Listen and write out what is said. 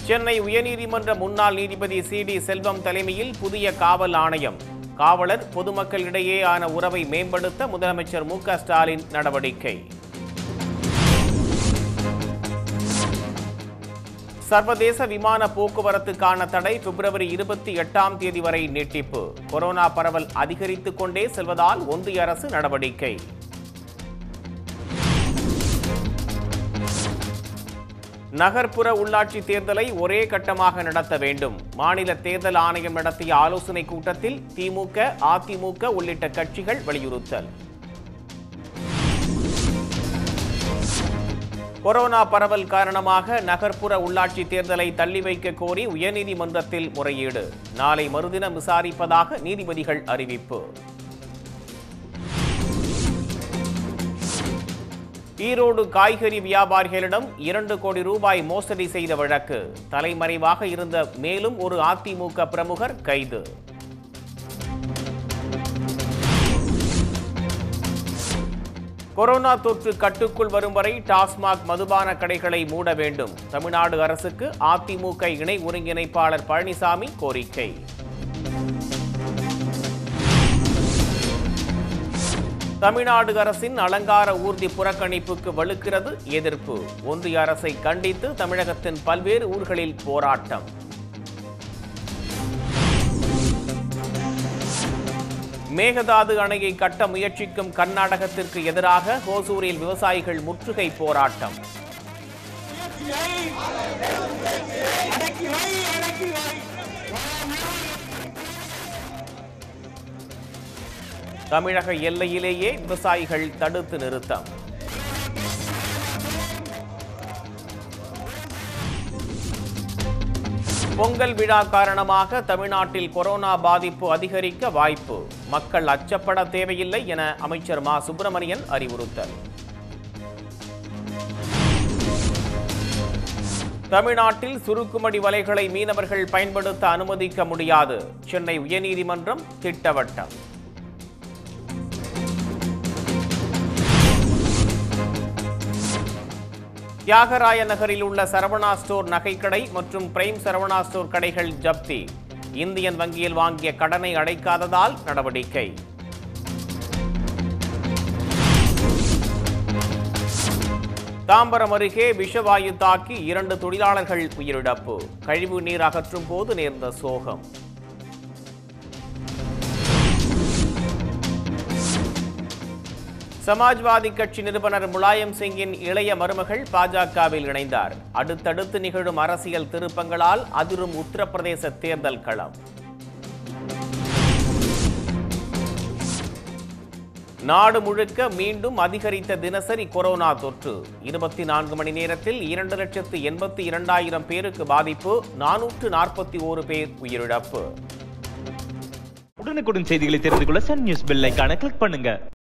சென்னை உயர்நீதிமன்ற முன்னாள் நீதிபதி சி டி செல்வம் தலைமையில் புதிய காவல் ஆணையம் காவலர் பொதுமக்களிடையேயான உறவை மேம்படுத்த முதலமைச்சர் மு க ஸ்டாலின் நடவடிக்கை சர்வதேச விமான போக்குவரத்துக்கான தடை பிப்ரவரி இருபத்தி எட்டாம் தேதி வரை நீட்டிப்பு கொரோனா பரவல் அதிகரித்துக் கொண்டே செல்வதால் ஒன்றிய அரசு நடவடிக்கை நகர்ப்புற உள்ளாட்சி தேர்தலை ஒரே கட்டமாக நடத்த வேண்டும் மாநில தேர்தல் ஆணையம் நடத்திய ஆலோசனை கூட்டத்தில் திமுக அதிமுக உள்ளிட்ட கட்சிகள் வலியுறுத்தல் கொரோனா பரவல் காரணமாக நகர்ப்புற உள்ளாட்சி தேர்தலை தள்ளி வைக்க கோரி உயர்நீதிமன்றத்தில் முறையீடு நாளை மறுதினம் விசாரிப்பதாக நீதிபதிகள் அறிவிப்பு ஈரோடு காய்கறி வியாபாரிகளிடம் இரண்டு கோடி ரூபாய் மோசடி செய்த வழக்கு தலைமறைவாக இருந்த மேலும் ஒரு அதிமுக பிரமுகர் கைது கொரோனா தொற்று கட்டுக்குள் வரும் வரை டாஸ்மாக் மதுபான கடைகளை மூட வேண்டும் தமிழ்நாடு அரசுக்கு அதிமுக இணை ஒருங்கிணைப்பாளர் பழனிசாமி கோரிக்கை தமிழ்நாடு அரசின் அலங்கார ஊர்தி புறக்கணிப்புக்கு வலுக்கிறது எதிர்ப்பு ஒன்றிய அரசை கண்டித்து தமிழகத்தின் பல்வேறு ஊர்களில் போராட்டம் மேகதாது அணையை கட்ட முயற்சிக்கும் கர்நாடகத்திற்கு எதிராக ஹோசூரில் விவசாயிகள் முற்றுகை போராட்டம் அடக்கி வை அடக்கி வை தமிழக எல்லையிலேயே விவசாயிகள் தடுத்து நிறுத்தம் பொங்கல் விழா காரணமாக தமிழ்நாட்டில் கொரோனா பாதிப்பு அதிகரிக்க வாய்ப்பு மக்கள் அச்சப்பட தேவையில்லை என அமைச்சர் மா சுப்பிரமணியன் அறிவுறுத்தல் தமிழ்நாட்டில் சுருக்குமடி வலைகளை மீனவர்கள் பயன்படுத்த அனுமதிக்க முடியாது சென்னை உயர்நீதிமன்றம் திட்டவட்டம் தியாகராய நகரில் உள்ள சரவணா ஸ்டோர் நகைக்கடை மற்றும் பிரைம் சரவணா ஸ்டோர் கடைகள் ஜப்தி இந்தியன் வங்கியில் வாங்கிய கடனை அடைக்காததால் நடவடிக்கை தாம்பரம் அருகே விஷவாயு தாக்கி இரண்டு தொழிலாளர்கள் உயிரிழப்பு கழிவு நீர் அகற்றும் போது நேர்ந்த சோகம் சமாஜ்வாதி கட்சி நிறுவனர் முலாயம் சிங்கின் இளைய மருமகள் பாஜகவில் இணைந்தார் அடுத்தடுத்து நிகழும் அரசியல் திருப்பங்களால் அதிரும் உத்தரப்பிரதேச தேர்தல் களம் நாடு முழுக்க மீண்டும் அதிகரித்த தினசரி கொரோனா தொற்று இருபத்தி நான்கு மணி நேரத்தில் இரண்டு லட்சத்து எண்பத்தி இரண்டாயிரம் பேருக்கு பாதிப்பு நானூற்று நாற்பத்தி ஓரு பேர் உயிரிழப்பு உடனுக்குடன் செய்திகளை தெரிந்து கொள்ள சன் நியூஸ் பெல் ஐகானை கிளிக் பண்ணுங்க